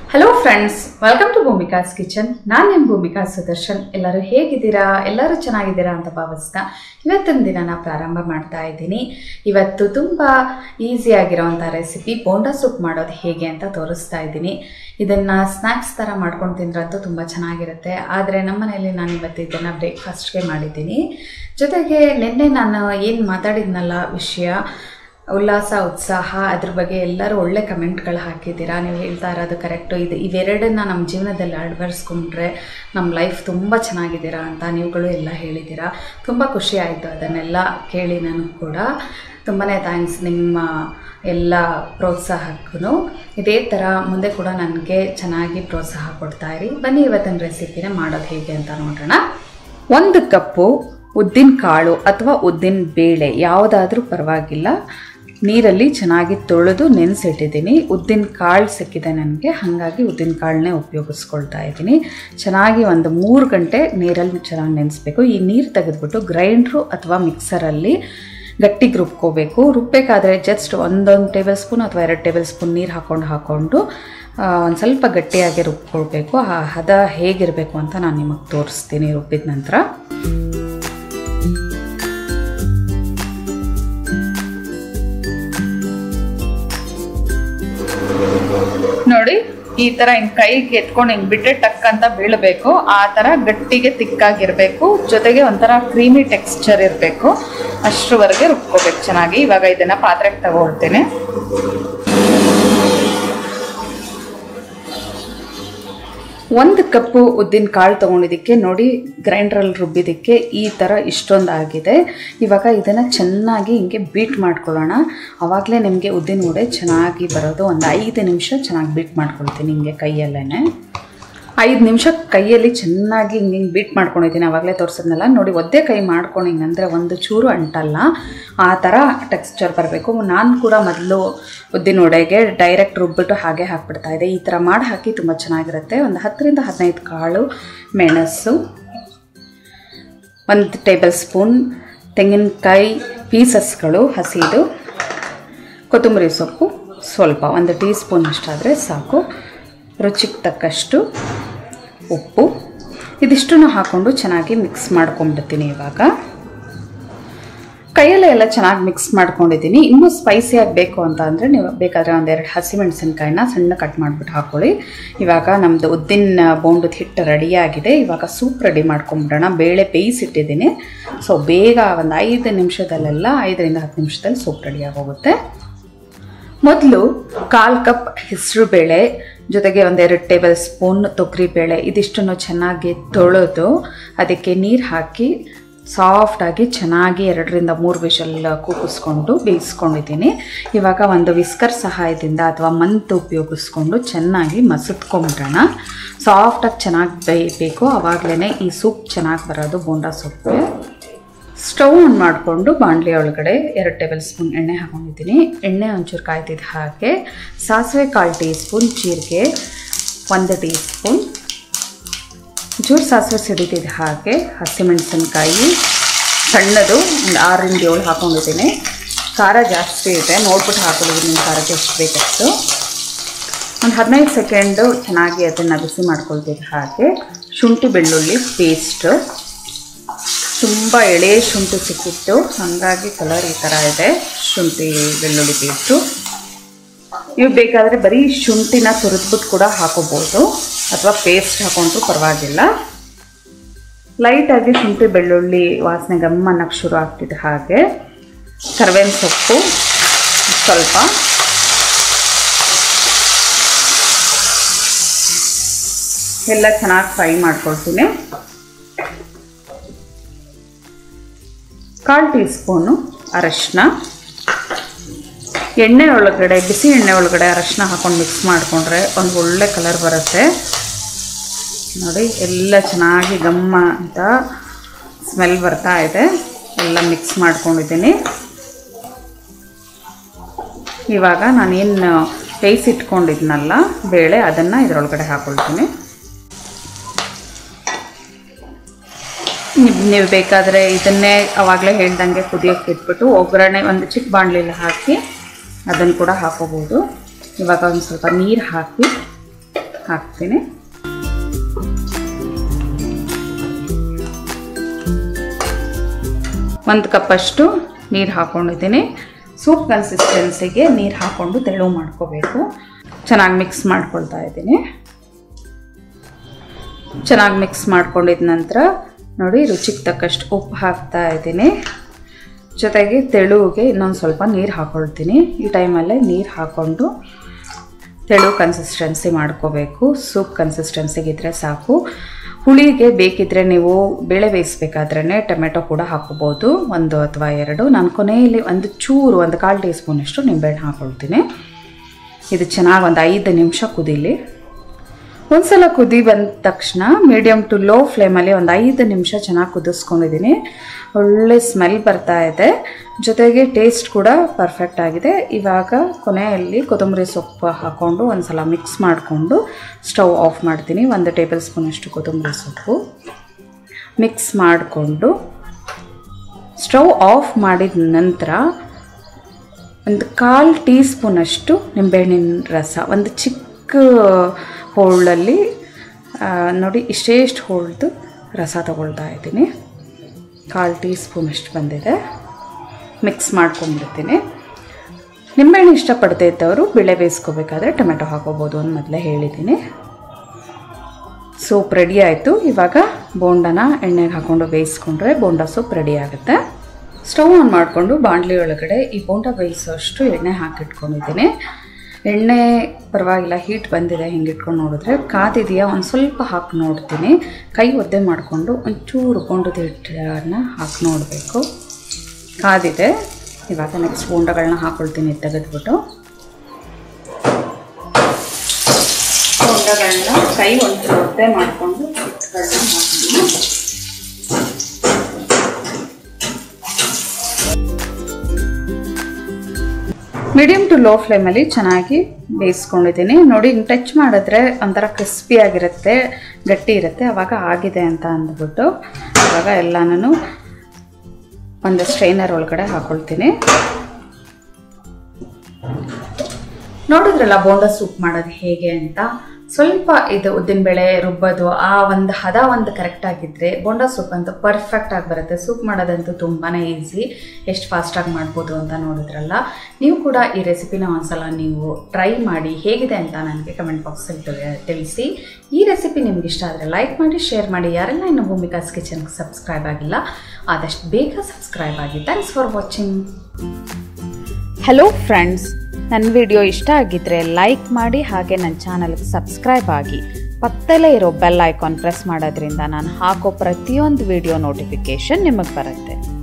hello friends welcome to Bhoomika's kitchen ನಾನು ನಿಮ್ಮ ಭೂಮಿಕಾ ಸುದರ್ಶನ್ ಎಲ್ಲರೂ ಹೇಗಿದ್ದೀರಾ ಎಲ್ಲರೂ ಚೆನ್ನಾಗಿದ್ದೀರಾ ಅಂತ ಭಾವಿಸ್ತಾ ಇವತ್ತಿನ ದಿನನ ಪ್ರಾರಂಭ ಮಾಡ್ತಾ ಇದ್ದೀನಿ ಇವತ್ತು ತುಂಬ ಈಸಿಯಾಗಿರೋವಂಥ ರೆಸಿಪಿ ಬೋಂಡಾ ಸೂಪ್ ಮಾಡೋದು ಹೇಗೆ ಅಂತ ತೋರಿಸ್ತಾ ಇದ್ದೀನಿ ಇದನ್ನು ಸ್ನ್ಯಾಕ್ಸ್ ಥರ ಮಾಡ್ಕೊಂಡು ತಿಂದ್ರಂತೂ ತುಂಬ ಚೆನ್ನಾಗಿರುತ್ತೆ ಆದರೆ ನಮ್ಮ ಮನೆಯಲ್ಲಿ ನಾನು ಇವತ್ತು ಇದನ್ನು ಬ್ರೇಕ್ಫಾಸ್ಟ್ಗೆ ಮಾಡಿದ್ದೀನಿ ಜೊತೆಗೆ ನಿನ್ನೆ ನಾನು ಏನು ಮಾತಾಡಿದ್ನಲ್ಲ ವಿಷಯ ಉಲ್ಲಾಸ ಉತ್ಸಾಹ ಅದ್ರ ಬಗ್ಗೆ ಎಲ್ಲರೂ ಒಳ್ಳೆ ಕಮೆಂಟ್ಗಳು ಹಾಕಿದ್ದೀರಾ ನೀವು ಹೇಳ್ತಾ ಇರೋದು ಕರೆಕ್ಟು ಇದು ಇವೆರಡನ್ನ ನಮ್ಮ ಜೀವನದಲ್ಲಿ ಅಳವಡಿಸ್ಕೊಂಡ್ರೆ ನಮ್ಮ ಲೈಫ್ ತುಂಬ ಚೆನ್ನಾಗಿದ್ದೀರಾ ಅಂತ ನೀವುಗಳು ಎಲ್ಲ ಹೇಳಿದ್ದೀರಾ ತುಂಬ ಖುಷಿ ಆಯಿತು ಅದನ್ನೆಲ್ಲ ಕೇಳಿ ನನಗೆ ಕೂಡ ತುಂಬಾ ಥ್ಯಾಂಕ್ಸ್ ನಿಮ್ಮ ಎಲ್ಲ ಪ್ರೋತ್ಸಾಹಕ್ಕೂ ಇದೇ ಥರ ಮುಂದೆ ಕೂಡ ನನಗೆ ಚೆನ್ನಾಗಿ ಪ್ರೋತ್ಸಾಹ ಕೊಡ್ತಾ ಇರಿ ಬನ್ನಿ ಇವತ್ತಿನ ರೆಸಿಪಿನ ಮಾಡೋದು ಹೇಗೆ ಅಂತ ನೋಡೋಣ ಒಂದು ಕಪ್ಪು ಉದ್ದಿನ ಕಾಳು ಅಥವಾ ಉದ್ದಿನ ಬೇಳೆ ಯಾವುದಾದ್ರೂ ಪರವಾಗಿಲ್ಲ ನೀರಲ್ಲಿ ಚೆನ್ನಾಗಿ ತೊಳೆದು ನೆನೆಸಿಟ್ಟಿದ್ದೀನಿ ಉದ್ದಿನ ಕಾಳು ಸಿಕ್ಕಿದೆ ನನಗೆ ಹಾಗಾಗಿ ಉದ್ದಿನ ಕಾಳನ್ನೇ ಉಪಯೋಗಿಸ್ಕೊಳ್ತಾ ಇದ್ದೀನಿ ಚೆನ್ನಾಗಿ ಒಂದು ಮೂರು ಗಂಟೆ ನೀರಲ್ಲಿ ಚೆನ್ನಾಗಿ ನೆನೆಸ್ಬೇಕು ಈ ನೀರು ತೆಗೆದುಬಿಟ್ಟು ಗ್ರೈಂಡ್ರು ಅಥವಾ ಮಿಕ್ಸರಲ್ಲಿ ಗಟ್ಟಿಗೆ ರುಬ್ಕೋಬೇಕು ರುಬ್ಬೇಕಾದ್ರೆ ಜಸ್ಟ್ ಒಂದೊಂದು ಟೇಬಲ್ ಸ್ಪೂನ್ ಅಥವಾ ಎರಡು ಟೇಬಲ್ ಸ್ಪೂನ್ ನೀರು ಹಾಕ್ಕೊಂಡು ಹಾಕ್ಕೊಂಡು ಒಂದು ಸ್ವಲ್ಪ ಗಟ್ಟಿಯಾಗಿ ರುಬ್ಕೊಳ್ಬೇಕು ಆ ಹದ ಹೇಗಿರಬೇಕು ಅಂತ ನಾನು ನಿಮಗೆ ತೋರಿಸ್ತೀನಿ ರುಬ್ಬಿದ ನಂತರ ನೋಡಿ ಈ ತರ ಹಿಂಗ್ ಕೈಗೆ ಎತ್ಕೊಂಡು ಹಿಂಗ್ ಬಿಟ್ಟೆ ಟಕ್ ಅಂತ ಬೀಳಬೇಕು ಆ ತರ ಗಟ್ಟಿಗೆ ತಿಕ್ಕಾಗಿರ್ಬೇಕು ಜೊತೆಗೆ ಒಂಥರ ಕ್ರೀಮಿ ಟೆಕ್ಸ್ಚರ್ ಇರಬೇಕು ಅಷ್ಟರವರೆಗೆ ರುಬ್ಕೋಬೇಕು ಚೆನ್ನಾಗಿ ಇವಾಗ ಇದನ್ನ ಪಾತ್ರೆಗೆ ತಗೊಳ್ತೇನೆ ಒಂದು ಕಪ್ಪು ಉದ್ದಿನ ಕಾಳು ತೊಗೊಂಡಿದ್ದಕ್ಕೆ ನೋಡಿ ಗ್ರೈಂಡ್ರಲ್ಲಿ ರುಬ್ಬಿದ್ದಕ್ಕೆ ಈ ಥರ ಇಷ್ಟೊಂದು ಆಗಿದೆ ಇವಾಗ ಇದನ್ನು ಚೆನ್ನಾಗಿ ಹಿಂಗೆ ಬೀಟ್ ಮಾಡ್ಕೊಳ್ಳೋಣ ಆವಾಗಲೇ ನಿಮಗೆ ಉದ್ದಿನ ವಡೆ ಚೆನ್ನಾಗಿ ಬರೋದು ಒಂದು ಐದು ನಿಮಿಷ ಚೆನ್ನಾಗಿ ಬೀಟ್ ಮಾಡ್ಕೊಳ್ತೀನಿ ಹಿಂಗೆ ಕೈಯಲ್ಲೇ ಐದು ನಿಮಿಷ ಕೈಯಲ್ಲಿ ಚೆನ್ನಾಗಿ ಹಿಂಗೆ ಹಿಂಗೆ ಬೀಟ್ ಮಾಡ್ಕೊಂಡಿದ್ದೀನಿ ಆವಾಗಲೇ ತೋರಿಸಿದ್ನಲ್ಲ ನೋಡಿ ಒದ್ದೆ ಕೈ ಮಾಡ್ಕೊಂಡು ಹಿಂಗೆ ಅಂದರೆ ಒಂದು ಚೂರು ಅಂಟಲ್ಲ ಆ ಥರ ಟೆಕ್ಸ್ಚರ್ ಬರಬೇಕು ನಾನು ಕೂಡ ಮೊದಲು ಉದ್ದಿನ ವಡೆಗೆ ಡೈರೆಕ್ಟ್ ರುಬ್ಬಿಟ್ಟು ಹಾಗೆ ಹಾಕ್ಬಿಡ್ತಾ ಇದೆ ಈ ಥರ ಮಾಡಿ ಹಾಕಿ ತುಂಬ ಚೆನ್ನಾಗಿರುತ್ತೆ ಒಂದು ಹತ್ತರಿಂದ ಹದಿನೈದು ಕಾಳು ಮೆಣಸು ಒಂದು ಟೇಬಲ್ ಸ್ಪೂನ್ ತೆಂಗಿನಕಾಯಿ ಪೀಸಸ್ಗಳು ಹಸಿದು ಕೊತ್ತಂಬರಿ ಸೊಪ್ಪು ಸ್ವಲ್ಪ ಒಂದು ಟೀ ಸ್ಪೂನ್ ಅಷ್ಟಾದರೆ ಸಾಕು ರುಚಿಗೆ ತಕ್ಕಷ್ಟು ಉಪ್ಪು ಇದಿಷ್ಟನ್ನು ಹಾಕ್ಕೊಂಡು ಚೆನ್ನಾಗಿ ಮಿಕ್ಸ್ ಮಾಡ್ಕೊಂಡ್ಬಿಡ್ತೀನಿ ಇವಾಗ ಕೈಯಲ್ಲೇ ಎಲ್ಲ ಚೆನ್ನಾಗಿ ಮಿಕ್ಸ್ ಮಾಡ್ಕೊಂಡಿದ್ದೀನಿ ಇನ್ನೂ ಸ್ಪೈಸಿಯಾಗಿ ಬೇಕು ಅಂತ ಅಂದರೆ ನೀವು ಬೇಕಾದರೆ ಒಂದೆರಡು ಹಸಿಮೆಣಸಿನ್ಕಾಯಿನ ಸಣ್ಣ ಕಟ್ ಮಾಡಿಬಿಟ್ಟು ಹಾಕ್ಕೊಳ್ಳಿ ಇವಾಗ ನಮ್ಮದು ಉದ್ದಿನ ಬೋಂಡದ ಹಿಟ್ಟು ರೆಡಿಯಾಗಿದೆ ಇವಾಗ ಸೂಪ್ ರೆಡಿ ಮಾಡ್ಕೊಂಬಿಡೋಣ ಬೇಳೆ ಬೇಯಿಸಿಟ್ಟಿದ್ದೀನಿ ಸೊ ಬೇಗ ಒಂದು ಐದು ನಿಮಿಷದಲ್ಲೆಲ್ಲ ಐದರಿಂದ ಹತ್ತು ನಿಮಿಷದಲ್ಲಿ ಸೂಪ್ ರೆಡಿಯಾಗೋಗುತ್ತೆ ಮೊದಲು ಕಾಲು ಕಪ್ ಹೆಸರು ಬೇಳೆ ಜೊತೆಗೆ ಒಂದೆರಡು ಟೇಬಲ್ ಸ್ಪೂನ್ ತೊಗರಿಬೇಳೆ ಇದಿಷ್ಟನ್ನು ಚೆನ್ನಾಗಿ ತೊಳೆದು ಅದಕ್ಕೆ ನೀರು ಹಾಕಿ ಸಾಫ್ಟಾಗಿ ಚೆನ್ನಾಗಿ ಎರಡರಿಂದ ಮೂರು ವಿಷಲ್ ಕೂಗಿಸ್ಕೊಂಡು ಬೇಯಿಸ್ಕೊಂಡಿದ್ದೀನಿ ಇವಾಗ ಒಂದು ವಿಸ್ಕರ್ ಸಹಾಯದಿಂದ ಅಥವಾ ಮಂತ್ ಉಪಯೋಗಿಸ್ಕೊಂಡು ಚೆನ್ನಾಗಿ ಮಸತ್ಕೊಂಬಿಡೋಣ ಸಾಫ್ಟಾಗಿ ಚೆನ್ನಾಗಿ ಬೇಯಬೇಕು ಆವಾಗಲೇ ಈ ಸೂಪ್ ಚೆನ್ನಾಗಿ ಬರೋದು ಬೋಂಡಾ ಸೊಪ್ಪಿಗೆ ಸ್ಟವ್ ಆನ್ ಮಾಡಿಕೊಂಡು ಬಾಣಲಿ ಒಳಗಡೆ ಎರಡು ಟೇಬಲ್ ಸ್ಪೂನ್ ಎಣ್ಣೆ ಹಾಕೊಂಡಿದ್ದೀನಿ ಎಣ್ಣೆ ಒಂಚೂರು ಕಾಯ್ತಿದ್ದ ಹಾಗೆ ಸಾಸಿವೆ ಕಾಲು ಟೀ ಸ್ಪೂನ್ ಜೀರಿಗೆ ಒಂದು ಟೀ ಸ್ಪೂನ್ ಚೂರು ಸಾಸಿವೆ ಸಿಡಿತಿದ್ದ ಹಾಗೆ ಹಸಿಮೆಣಸಿನ್ಕಾಯಿ ಸಣ್ಣದು ಒಂದು ಆರರಿಂದ ಏಳು ಹಾಕೊಂಡಿದ್ದೀನಿ ಖಾರ ಜಾಸ್ತಿ ಇದೆ ನೋಡ್ಬಿಟ್ಟು ಹಾಕೊಳ್ಳೋದು ನಿಮ್ಮ ಖಾರಕ್ಕೆ ಎಷ್ಟು ಬೇಕಷ್ಟು ಒಂದು ಹದಿನೈದು ಸೆಕೆಂಡು ಚೆನ್ನಾಗಿ ಅದನ್ನು ಬಿಸಿ ಮಾಡ್ಕೊಳ್ತಿದ್ದ ಹಾಗೆ ಶುಂಠಿ ಬೆಳ್ಳುಳ್ಳಿ ಪೇಸ್ಟು ತುಂಬ ಎಳೆ ಶುಂಠಿ ಸಿಕ್ಕಿತ್ತು ಹಾಗಾಗಿ ಕಲರ್ ಈ ಥರ ಇದೆ ಶುಂಠಿ ಬೆಳ್ಳುಳ್ಳಿ ಪೇಸ್ಟು ಇವು ಬೇಕಾದರೆ ಬರೀ ಶುಂಠಿನ ತುರಿದ್ಬಿಟ್ಟು ಕೂಡ ಹಾಕೋಬೋದು ಅಥವಾ ಪೇಸ್ಟ್ ಹಾಕೊಂಡ್ರು ಪರವಾಗಿಲ್ಲ ಲೈಟಾಗಿ ಶುಂಠಿ ಬೆಳ್ಳುಳ್ಳಿ ವಾಸನೆ ಗಮ್ಮ ಅನ್ನೋಕ್ಕೆ ಶುರು ಆಗ್ತಿದೆ ಹಾಗೆ ಕರ್ಬೇವಿನ ಸೊಪ್ಪು ಸ್ವಲ್ಪ ಎಲ್ಲ ಚೆನ್ನಾಗಿ ಫ್ರೈ ಮಾಡ್ಕೊಳ್ತೀನಿ ಕಾಲು ಟೀ ಸ್ಪೂನು ಅರಶಿನ ಎಣ್ಣೆ ಒಳಗಡೆ ಬಿಸಿ ಎಣ್ಣೆ ಒಳಗಡೆ ಅರಶಿನ ಹಾಕೊಂಡು ಮಿಕ್ಸ್ ಮಾಡಿಕೊಂಡ್ರೆ ಒಂದು ಒಳ್ಳೆ ಕಲರ್ ಬರುತ್ತೆ ನೋಡಿ ಎಲ್ಲ ಚೆನ್ನಾಗಿ ಗಮ್ಮ ಅಂತ ಸ್ಮೆಲ್ ಬರ್ತಾ ಇದೆ ಎಲ್ಲ ಮಿಕ್ಸ್ ಮಾಡ್ಕೊಂಡಿದ್ದೀನಿ ಇವಾಗ ನಾನೇನು ಬೇಯಿಸಿಟ್ಕೊಂಡಿದ್ನಲ್ಲ ಬೇಳೆ ಅದನ್ನು ಇದರೊಳಗಡೆ ಹಾಕ್ಕೊಳ್ತೀನಿ ನೀವು ಬೇಕಾದರೆ ಇದನ್ನೇ ಅವಾಗಲೇ ಹೇಳ್ದಂಗೆ ಕುದಿಯೋಕ್ಕೆ ಇಟ್ಬಿಟ್ಟು ಒಗ್ಗರಣೆ ಒಂದು ಚಿಕ್ಕ ಬಾಣಲಿಲಿ ಹಾಕಿ ಅದನ್ನು ಕೂಡ ಹಾಕೋಬೋದು ಇವಾಗ ಒಂದು ಸ್ವಲ್ಪ ನೀರು ಹಾಕಿ ಹಾಕ್ತೀನಿ ಒಂದು ಕಪ್ಪಷ್ಟು ನೀರು ಹಾಕ್ಕೊಂಡಿದ್ದೀನಿ ಸೂಪ್ ಕನ್ಸಿಸ್ಟೆನ್ಸಿಗೆ ನೀರು ಹಾಕ್ಕೊಂಡು ತೆಳು ಮಾಡ್ಕೋಬೇಕು ಚೆನ್ನಾಗಿ ಮಿಕ್ಸ್ ಮಾಡ್ಕೊಳ್ತಾ ಇದ್ದೀನಿ ಚೆನ್ನಾಗಿ ಮಿಕ್ಸ್ ಮಾಡ್ಕೊಂಡಿದ ನಂತರ ನೋಡಿ ರುಚಿಗೆ ತಕ್ಕಷ್ಟು ಉಪ್ಪು ಹಾಕ್ತಾ ಇದ್ದೀನಿ ಜೊತೆಗೆ ತೆಳುಗೆ ಇನ್ನೊಂದು ಸ್ವಲ್ಪ ನೀರು ಹಾಕ್ಕೊಳ್ತೀನಿ ಈ ಟೈಮಲ್ಲೇ ನೀರು ಹಾಕ್ಕೊಂಡು ತೆಳು ಕನ್ಸಿಸ್ಟೆನ್ಸಿ ಮಾಡ್ಕೋಬೇಕು ಸೂಪ್ ಕನ್ಸಿಸ್ಟೆನ್ಸಿಗಿದ್ರೆ ಸಾಕು ಹುಳಿಗೆ ಬೇಕಿದ್ರೆ ನೀವು ಬೇಳೆ ಬೇಯಿಸ್ಬೇಕಾದ್ರೇ ಟೊಮೆಟೊ ಕೂಡ ಹಾಕೋಬೋದು ಒಂದು ಅಥವಾ ಎರಡು ನಾನು ಕೊನೆಯಲ್ಲಿ ಒಂದು ಚೂರು ಒಂದು ಕಾಲು ಟೀ ಸ್ಪೂನಷ್ಟು ನಿಂಬೆಹಣ್ಣು ಹಾಕ್ಕೊಳ್ತೀನಿ ಇದು ಚೆನ್ನಾಗಿ ಒಂದು ಐದು ನಿಮಿಷ ಕುದೀಲಿ ಒಂದ್ಸಲ ಕುದಿ ಬಂದ ತಕ್ಷಣ ಮೀಡಿಯಮ್ ಟು ಲೋ ಫ್ಲೇಮಲ್ಲಿ ಒಂದು ಐದು ನಿಮಿಷ ಚೆನ್ನಾಗಿ ಕುದಿಸ್ಕೊಂಡಿದ್ದೀನಿ ಒಳ್ಳೆ ಸ್ಮೆಲ್ ಬರ್ತಾ ಇದೆ ಜೊತೆಗೆ ಟೇಸ್ಟ್ ಕೂಡ ಪರ್ಫೆಕ್ಟ್ ಆಗಿದೆ ಇವಾಗ ಕೊನೆಯಲ್ಲಿ ಕೊತ್ತಂಬರಿ ಸೊಪ್ಪು ಹಾಕ್ಕೊಂಡು ಒಂದ್ಸಲ ಮಿಕ್ಸ್ ಮಾಡಿಕೊಂಡು ಸ್ಟವ್ ಆಫ್ ಮಾಡ್ತೀನಿ ಒಂದು ಟೇಬಲ್ ಸ್ಪೂನಷ್ಟು ಕೊತ್ತಂಬರಿ ಸೊಪ್ಪು ಮಿಕ್ಸ್ ಮಾಡಿಕೊಂಡು ಸ್ಟವ್ ಆಫ್ ಮಾಡಿದ ನಂತರ ಒಂದು ಕಾಲು ಟೀ ಸ್ಪೂನಷ್ಟು ನಿಂಬೆಹಣ್ಣಿನ ರಸ ಒಂದು ಚಿಕ್ಕ ಹೋಳಲ್ಲಿ ನೋಡಿ ಇಷ್ಟೇಷ್ಟು ಹೋಳ್ದು ರಸ ತಗೊಳ್ತಾ ಇದ್ದೀನಿ ಕಾಲು ಟೀ ಸ್ಪೂನಷ್ಟು ಬಂದಿದೆ ಮಿಕ್ಸ್ ಮಾಡ್ಕೊಂಡ್ಬಿಡ್ತೀನಿ ನಿಂಬೆಹಣ್ಣು ಇಷ್ಟಪಡದೇ ಇದ್ದವರು ಬಿಳೆ ಬೇಯಿಸ್ಕೋಬೇಕಾದ್ರೆ ಟೊಮೆಟೊ ಹಾಕೋಬೋದು ಅಂತ ಮೊದಲೇ ಹೇಳಿದ್ದೀನಿ ಸೂಪ್ ರೆಡಿ ಆಯಿತು ಇವಾಗ ಬೋಂಡನ ಎಣ್ಣೆಗೆ ಹಾಕ್ಕೊಂಡು ಬೇಯಿಸ್ಕೊಂಡ್ರೆ ಬೋಂಡ ಸೂಪ್ ರೆಡಿ ಆಗುತ್ತೆ ಸ್ಟವ್ ಆನ್ ಮಾಡಿಕೊಂಡು ಬಾಣಲಿ ಒಳಗಡೆ ಈ ಬೋಂಡ ಬೇಯಿಸೋಷ್ಟು ಎಣ್ಣೆ ಹಾಕಿಟ್ಕೊಂಡಿದ್ದೀನಿ ಎಣ್ಣೆ ಪರವಾಗಿಲ್ಲ ಹೀಟ್ ಬಂದಿದೆ ಹಿಂಗೆ ಇಟ್ಕೊಂಡು ನೋಡಿದ್ರೆ ಕಾದಿದೆಯಾ ಒಂದು ಸ್ವಲ್ಪ ಹಾಕಿ ನೋಡ್ತೀನಿ ಕೈ ಒದ್ದೆ ಮಾಡಿಕೊಂಡು ಒಂಚೂರು ಬೋಂಡದ ಹಿಟ್ಟನ್ನು ಹಾಕಿ ನೋಡಬೇಕು ಕಾದಿದೆ ಇವಾಗ ನೆಕ್ಸ್ಟ್ ಬೋಂಡಗಳನ್ನ ಹಾಕ್ಕೊಳ್ತೀನಿ ತೆಗೆದ್ಬಿಟ್ಟು ಬೋಂಡಗಳನ್ನ ಕೈ ಒಂದು ಒದ್ದೆ ಮಾಡಿಕೊಂಡು ಹಿಟ್ಟುಗಳನ್ನ ಹಾಕ್ತೀನಿ ಮೀಡಿಯಮ್ ಟು ಲೋ ಫ್ಲೇಮಲ್ಲಿ ಚೆನ್ನಾಗಿ ಬೇಯಿಸ್ಕೊಂಡಿದ್ದೀನಿ ನೋಡಿ ಹಿಂಗೆ ಟಚ್ ಮಾಡಿದ್ರೆ ಒಂಥರ ಕ್ರಿಸ್ಪಿ ಆಗಿರುತ್ತೆ ಗಟ್ಟಿ ಇರುತ್ತೆ ಅವಾಗ ಆಗಿದೆ ಅಂತ ಅಂದ್ಬಿಟ್ಟು ಇವಾಗ ಎಲ್ಲನೂ ಒಂದು ಸ್ಟ್ರೈನರ್ ಒಳಗಡೆ ಹಾಕೊಳ್ತೀನಿ ನೋಡಿದ್ರಲ್ಲ ಬೋಂಡ ಸೂಪ್ ಮಾಡೋದು ಹೇಗೆ ಅಂತ ಸ್ವಲ್ಪ ಇದು ಉದ್ದಿನಬೇಳೆ ರುಬ್ಬೋದು ಆ ಒಂದು ಹದ ಒಂದು ಕರೆಕ್ಟ್ ಆಗಿದ್ದರೆ ಬೋಂಡ ಸೂಪ್ ಅಂತೂ ಪರ್ಫೆಕ್ಟ್ ಆಗಿ ಬರುತ್ತೆ ಸೂಪ್ ಮಾಡೋದಂತೂ ತುಂಬಾ ಈಸಿ ಎಷ್ಟು ಫಾಸ್ಟಾಗಿ ಮಾಡ್ಬೋದು ಅಂತ ನೋಡಿದ್ರಲ್ಲ ನೀವು ಕೂಡ ಈ ರೆಸಿಪಿನ ಒಂದ್ಸಲ ನೀವು ಟ್ರೈ ಮಾಡಿ ಹೇಗಿದೆ ಅಂತ ನನಗೆ ಕಮೆಂಟ್ ಬಾಕ್ಸಲ್ಲಿ ತಿಳಿಸಿ ಈ ರೆಸಿಪಿ ನಿಮ್ಗೆ ಇಷ್ಟ ಆದರೆ ಲೈಕ್ ಮಾಡಿ ಶೇರ್ ಮಾಡಿ ಯಾರೆಲ್ಲ ಇನ್ನು ಭೂಮಿಕಾಸ್ ಕಿಚನ್ಗೆ ಸಬ್ಸ್ಕ್ರೈಬ್ ಆಗಿಲ್ಲ ಆದಷ್ಟು ಬೇಗ ಸಬ್ಸ್ಕ್ರೈಬ್ ಆಗಿ thanks for watching hello friends ನನ್ನ ವಿಡಿಯೋ ಇಷ್ಟ ಆಗಿದ್ದರೆ ಲೈಕ್ ಮಾಡಿ ಹಾಗೆ ನನ್ನ ಚಾನಲ್ಗೆ ಸಬ್ಸ್ಕ್ರೈಬ್ ಆಗಿ ಪಕ್ಕದಲ್ಲೇ ಇರೋ ಬೆಲ್ ಐಕಾನ್ ಪ್ರೆಸ್ ಮಾಡೋದ್ರಿಂದ ನಾನು ಹಾಕೋ ಪ್ರತಿಯೊಂದು ವಿಡಿಯೋ ನೋಟಿಫಿಕೇಷನ್ ನಿಮಗೆ ಬರುತ್ತೆ